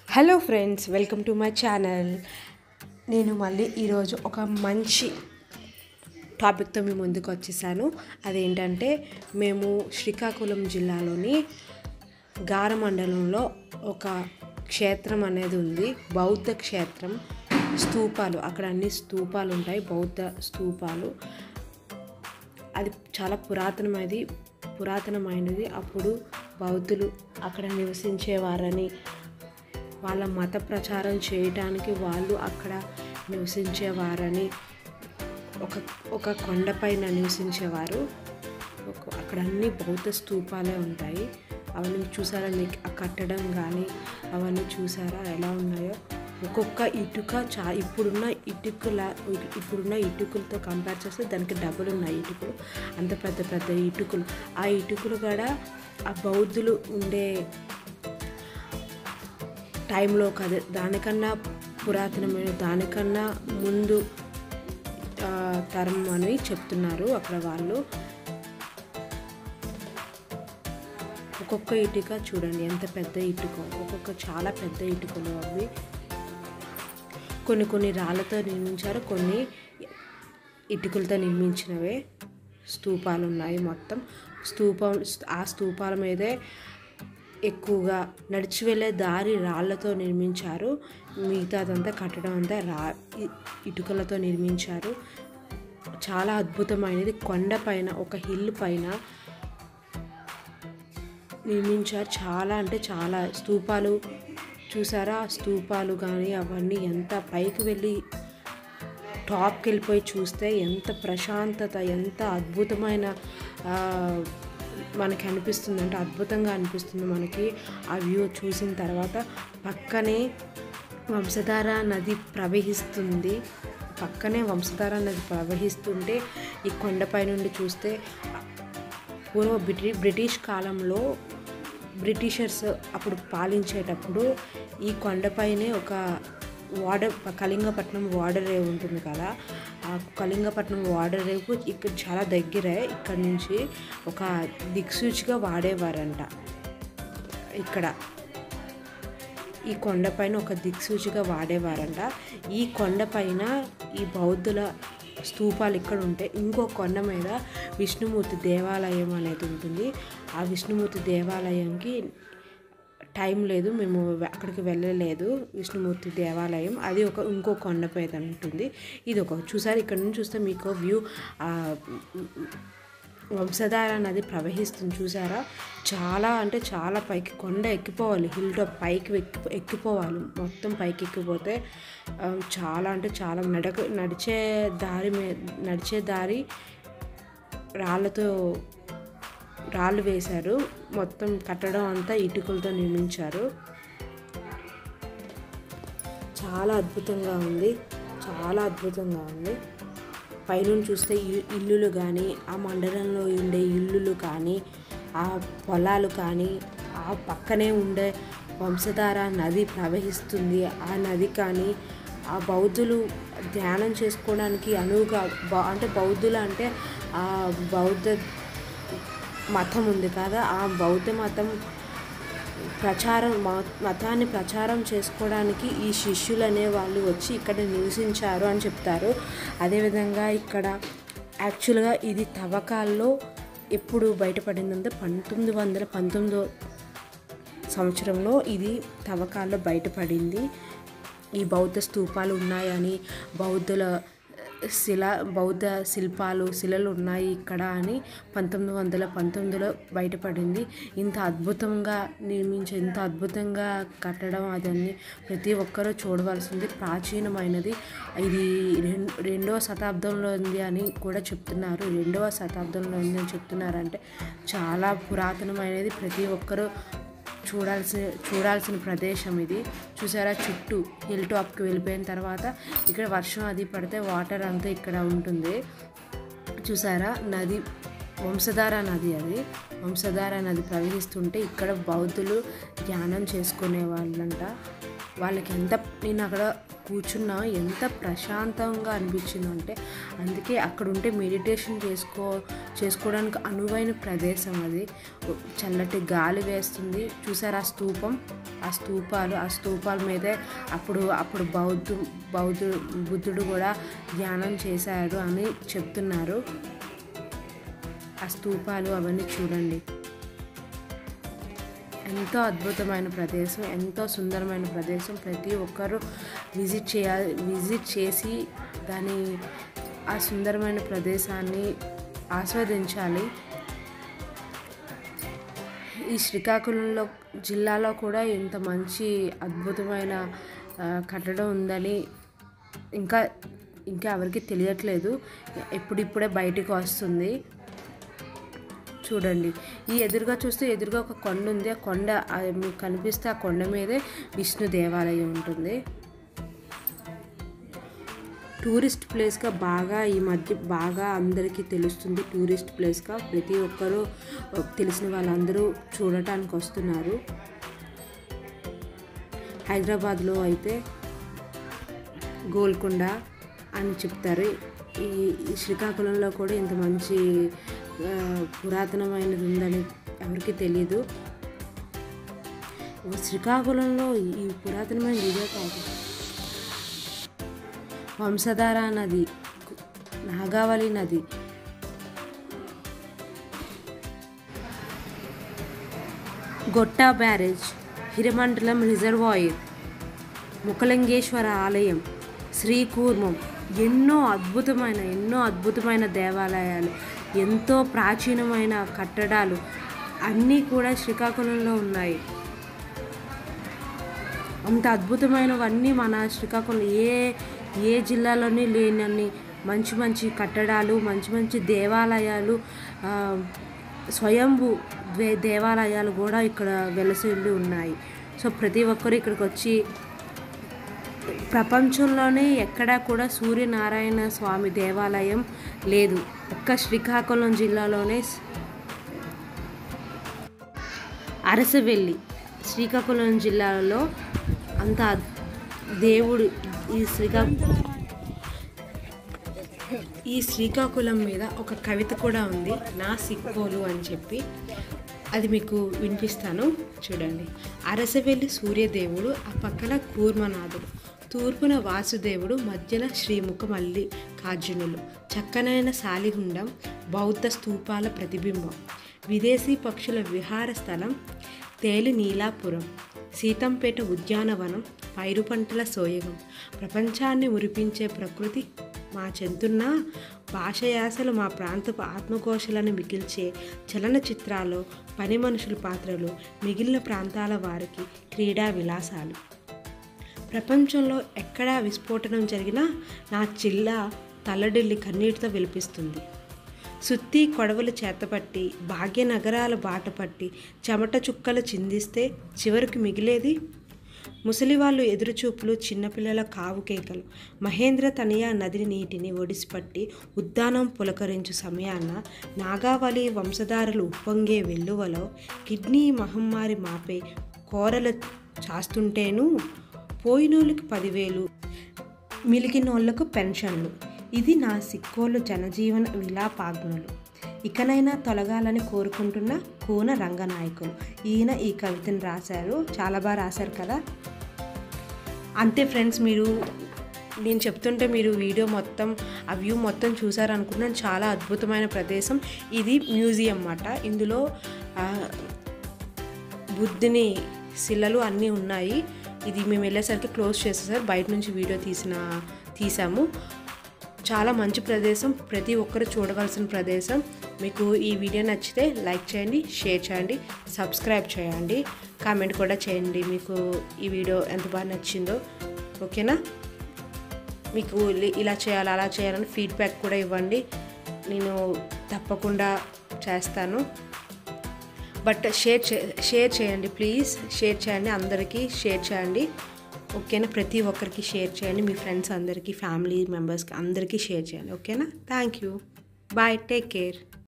hello friends welcome to my channel నేను మళ్ళీ ఈరోజు ఒక మంచి టాపిక్తో మీ ముందుకు వచ్చేసాను అదేంటంటే మేము శ్రీకాకుళం జిల్లాలోని గార మండలంలో ఒక క్షేత్రం అనేది ఉంది బౌద్ధ క్షేత్రం స్తూపాలు అక్కడ అన్ని స్తూపాలు ఉంటాయి బౌద్ధ స్తూపాలు అది చాలా పురాతనమైనది పురాతనమైనది అప్పుడు బౌద్ధులు అక్కడ నివసించేవారని వాళ్ళ మత ప్రచారం చేయడానికి వాళ్ళు అక్కడ నివసించేవారని ఒక ఒక కొండపైన నివసించేవారు ఒక- అక్కడ అన్ని బౌద్ధ స్తూపాలే ఉంటాయి అవన్నీ చూసారా మీకు ఆ కట్టడం కానీ అవన్నీ చూసారా ఎలా ఉన్నాయో ఒక్కొక్క ఇటుక చా ఇప్పుడున్న ఇటుకల ఇప్పుడున్న ఇటుకలతో కంపేర్ చేస్తే దానికి డబుల్ ఉన్నాయి ఇటుకలు అంత పెద్ద పెద్ద ఇటుకలు ఆ ఇటుకలు కూడా ఆ బౌద్ధులు ఉండే టైంలో కదా దానికన్నా పురాతనమైన దానికన్నా ముందు ఆ, తరం అని చెప్తున్నారు అక్కడ వాళ్ళు ఒక్కొక్క ఇటుక చూడండి ఎంత పెద్ద ఇటుక ఒక్కొక్క చాలా పెద్ద ఇటుకలు అవి కొన్ని కొన్ని రాళ్ళతో నిర్మించారు కొన్ని ఇటుకలతో నిర్మించినవే స్తూపాలు ఉన్నాయి మొత్తం స్తూపం ఆ స్తూపాల మీదే ఎక్కువగా నడిచి వెళ్ళే దారి రాళ్ళతో నిర్మించారు మిగతాదంతా కట్టడం అంతా రా ఇ- ఇటుకలతో నిర్మించారు చాలా అద్భుతమైనది కొండ పైన ఒక హిల్ పైన నిర్మించారు చాలా అంటే చాలా స్తూపాలు చూసారా ఆ స్తూపాలు కానీ అవన్నీ ఎంత పైకి వెళ్ళి టాప్కి వెళ్ళిపోయి చూస్తే ఎంత ప్రశాంతత ఎంత అద్భుతమైన ఆ, మనకి అనిపిస్తుంది అంటే అద్భుతంగా అనిపిస్తుంది మనకి ఆ వ్యూ చూసిన తర్వాత పక్కనే వంశధార నది ప్రవహిస్తుంది పక్కనే వంశధార నది ప్రవహిస్తుంటే ఈ కొండపై నుండి చూస్తే పూర్వ బ్రిటి బ్రిటిష్ కాలంలో బ్రిటిషర్స్ అప్పుడు పాలించేటప్పుడు ఈ కొండపైనే ఒక వాటర్ కళింగపట్నం వాటర్ రేవ్ ఉంటుంది కదా ఆ కళింగపట్నం వాటర్ రేవు ఇక్కడ చాలా దగ్గరే ఇక్కడ నుంచి ఒక దిక్సూచిగా వాడేవారంట ఇక్కడ ఈ కొండపైన ఒక దిక్సూచిగా వాడేవారంట ఈ కొండపైన ఈ బౌద్ధుల స్తూపాలు ఇక్కడ ఉంటే ఇంకో కొండ మీద విష్ణుమూర్తి దేవాలయం అనేది ఉంటుంది ఆ విష్ణుమూర్తి దేవాలయంకి టైం లేదు మేము వె- అక్కడికి వెళ్ళలేదు విష్ణుమూర్తి దేవాలయం అది ఒక ఇంకో కొండపై ఉంటుంది ఇది ఒక చూసారు ఇక్కడ నుంచి చూస్తే మీకు వ్యూ వంశధార నది ప్రవహిస్తుంది చూసారా చాలా అంటే చాలా పైకి కొండ ఎక్కిపోవాలి హిల్ టాప్ పైకి ఎక్కి ఎక్కిపోవాలి మొత్తం పైకి ఎక్కిపోతే ఆ, చాలా అంటే చాలా నడక నడిచే దారి మీ నడిచే దారి రాళ్ళతో రాళ్ళు వేశారు మొత్తం కట్టడం అంతా ఇటుకలతో నిర్మించారు చాలా అద్భుతంగా ఉంది చాలా అద్భుతంగా ఉంది పైనుంచి చూస్తే ఇ- ఇల్లులు కానీ ఆ మండలంలో ఉండే ఇల్లులు కానీ ఆ పొలాలు కానీ ఆ పక్కనే ఉండే వంశధార నది ప్రవహిస్తుంది ఆ నది కానీ ఆ బౌద్ధులు ధ్యానం చేసుకోవడానికి అనువుగా బౌ- అంటే బౌద్ధులు అంటే ఆ బౌద్ధ మతం ఉంది కదా ఆ బౌద్ధ మతం ప్రచారం మ- మతాన్ని ప్రచారం చేసుకోవడానికి ఈ శిష్యులు అనే వాళ్ళు వచ్చి ఇక్కడ నివసించారు అని చెప్తారు అదేవిధంగా ఇక్కడ యాక్చువల్గా ఇది తవ్వకాల్లో ఎప్పుడు బయటపడిందంటే పంతొమ్మిది వందల పంతొమ్మిదో సంవత్సరంలో ఇది తవ్వకాల్లో బయటపడింది ఈ బౌద్ధ స్తూపాలు ఉన్నాయని బౌద్ధుల శిల బౌద్ధ శిల్పాలు శిలలు ఉన్నాయి ఇక్కడ అని పంతొమ్మిది వందల పంతొమ్మిదిలో బయటపడింది ఇంత అద్భుతంగా నిర్మించి ఇంత అద్భుతంగా కట్టడం అదన్నీ ప్రతి ఒక్కరూ చూడవలసింది ప్రాచీనమైనది ఇది రెం రెండవ శతాబ్దంలో ఉంది అని కూడా చెప్తున్నారు రెండవ శతాబ్దంలో ఉంది అని చెప్తున్నారంటే చాలా పురాతనమైనది ప్రతి ఒక్కరూ చూడాల్సిన చూడాల్సిన ప్రదేశం ఇది చూసారా చుట్టూ హిల్ టాప్కి వెళ్ళిపోయిన తర్వాత ఇక్కడ వర్షం అది పడితే వాటర్ అంతా ఇక్కడ ఉంటుంది చూసారా నది వంశధార నది అది వంశధార నది ప్రవహిస్తుంటే ఇక్కడ బౌద్ధులు ధ్యానం చేసుకునే వాళ్ళంట వాళ్ళకి ఎంత నేను అక్కడ కూర్చున్నా ఎంత ప్రశాంతంగా అనిపించిందంటే అందుకే అక్కడ ఉంటే మెడిటేషన్ చేసుకో చేసుకోవడానికి అనువైన ప్రదేశం అది చల్లటి గాలి వేస్తుంది చూసారా ఆ స్తూపం ఆ స్తూపాలు ఆ స్తూపాల మీదే అప్పుడు అప్పుడు బౌద్ధు బౌద్ధుడు బుద్ధుడు కూడా ధ్యానం చేశాడు అని చెప్తున్నారు ఆ స్తూపాలు అవన్నీ చూడండి ఎంతో అద్భుతమైన ప్రదేశం ఎంతో సుందరమైన ప్రదేశం ప్రతి ఒక్కరూ విజిట్ చేయాలి విజిట్ చేసి దాని ఆ సుందరమైన ప్రదేశాన్ని ఆస్వాదించాలి ఈ శ్రీకాకుళంలో జిల్లాలో కూడా ఇంత మంచి అద్భుతమైన ఆ, కట్టడం ఉందని ఇంకా ఇంకా ఎవరికి తెలియట్లేదు ఇప్పుడిప్పుడే బయటికి వస్తుంది చూడండి ఈ ఎదురుగా చూస్తే ఎదురుగా ఒక కొండ ఉంది ఆ కొండ ఆ మీకు కనిపిస్తే ఆ కొండ మీదే విష్ణు దేవాలయం ఉంటుంది టూరిస్ట్ ప్లేస్గా బాగా ఈ మధ్య బాగా అందరికీ తెలుస్తుంది టూరిస్ట్ ప్లేస్గా ప్రతి ఒక్కరూ తెలిసిన వాళ్ళందరూ చూడటానికి వస్తున్నారు హైదరాబాద్లో అయితే గోల్కొండ అని చెప్తారు ఈ ఈ శ్రీకాకుళంలో కూడా ఇంత మంచి ఆ, పురాతనమైనది ఉందని ఎవరికి తెలియదు శ్రీకాకుళంలో ఈ పురాతనమైన ఇదే కాదు వంశధార నది నాగావళి నది గొట్టా బ్యారేజ్ హిరమండలం రిజర్వాయర్ ముఖలింగేశ్వర ఆలయం శ్రీకూర్మం ఎన్నో అద్భుతమైన ఎన్నో అద్భుతమైన దేవాలయాలు ఎంతో ప్రాచీనమైన కట్టడాలు అన్నీ కూడా శ్రీకాకుళంలో ఉన్నాయి అంత అద్భుతమైనవన్నీ మన శ్రీకాకుళం ఏ ఏ జిల్లాలోని లేనన్ని మంచి మంచి కట్టడాలు మంచి మంచి దేవాలయాలు ఆ, స్వయంభూ దే దేవాలయాలు కూడా ఇక్కడ వెలసిల్లి ఉన్నాయి సో ప్రతి ఒక్కరు ఇక్కడికి వచ్చి ప్రపంచంలోనే ఎక్కడా కూడా సూర్యనారాయణ స్వామి దేవాలయం లేదు ఒక్క శ్రీకాకుళం జిల్లాలోనే అరసవెల్లి శ్రీకాకుళం జిల్లాలో అంత అద్- దేవుడు ఈ శ్రీకాకుళం ఈ శ్రీకాకుళం మీద ఒక కవిత కూడా ఉంది నా సిక్కోలు అని చెప్పి అది మీకు వినిపిస్తాను చూడండి అరసవెల్లి సూర్యదేవుడు ఆ పక్కన కూర్మనాథుడు తూర్పున వాసుదేవుడు మధ్యన శ్రీముఖ మల్లి కాజునులు చక్కనైన శాలిగుండం బౌద్ధ స్తూపాల ప్రతిబింబం విదేశీ పక్షుల విహార స్థలం తేలి నీలాపురం సీతంపేట ఉద్యానవనం పైరు పంటల సోయగం ప్రపంచాన్ని మురిపించే ప్రకృతి మా చెంతున్న భాష యాసలు మా ప్రాంతపు ఆత్మకోశలను మిగిల్చే చలనచిత్రాలు పని మనుషుల పాత్రలు మిగిలిన ప్రాంతాల వారికి క్రీడా విలాసాలు ప్రపంచంలో ఎక్కడా విస్ఫోటనం జరిగినా నా జిల్లా తల్లడిల్లి కన్నీటితో విలిపిస్తుంది సుత్తి కొడవలు చేతపట్టి భాగ్యనగరాల బాటపట్టి చెమట చుక్కలు చిందిస్తే చివరికి మిగిలేది ముసలివాళ్ళు ఎదురుచూపులు చిన్నపిల్లల కావు కేకలు మహేంద్ర తనయ నది నీటిని ఒడిసిపట్టి ఉద్దానం పులకరించు సమయాన నాగావళి వంశధారలు ఉప్పొంగే వెల్లువలో కిడ్నీ మహమ్మారి మాపే కోరలు చాస్తుంటేను పోయినోళ్ళకి పదివేలు మిలిగినోళ్లకు పెన్షన్లు ఇది నా సిక్కోలు జనజీవన విలాపాగ్నులు ఇకనైనా తొలగాలని కోరుకుంటున్న కూన రంగనాయకులు ఈయన ఈ కవితను రాశారు చాలా బాగా రాశారు కదా అంతే ఫ్రెండ్స్ మీరు నేను చెప్తుంటే మీరు వీడియో మొత్తం ఆ వ్యూ మొత్తం చూసారనుకుంటున్నాను చాలా అద్భుతమైన ప్రదేశం ఇది మ్యూజియం అన్నమాట ఇందులో ఆ, బుద్ధుని శిలలు అన్నీ ఉన్నాయి ఇది మేము వెళ్ళేసరికి క్లోజ్ చేసేసారు బయట నుంచి వీడియో తీసిన తీసాము చాలా మంచి ప్రదేశం ప్రతి ఒక్కరు చూడవలసిన ప్రదేశం మీకు ఈ వీడియో నచ్చితే లైక్ చేయండి షేర్ చేయండి సబ్స్క్రైబ్ చేయండి కామెంట్ కూడా చేయండి మీకు ఈ వీడియో ఎంత బాగా నచ్చిందో ఓకేనా మీకు ఇ- ఇలా చేయాలి అలా చేయాలని ఫీడ్బ్యాక్ కూడా ఇవ్వండి నేను తప్పకుండా చేస్తాను బట్ షేర్ చే షేర్ చేయండి ప్లీజ్ షేర్ చేయండి అందరికీ షేర్ చేయండి ఓకేనా ప్రతి ఒక్కరికి షేర్ చేయండి మీ ఫ్రెండ్స్ అందరికీ ఫ్యామిలీ మెంబర్స్కి అందరికీ షేర్ చేయండి ఓకేనా thank you bye take care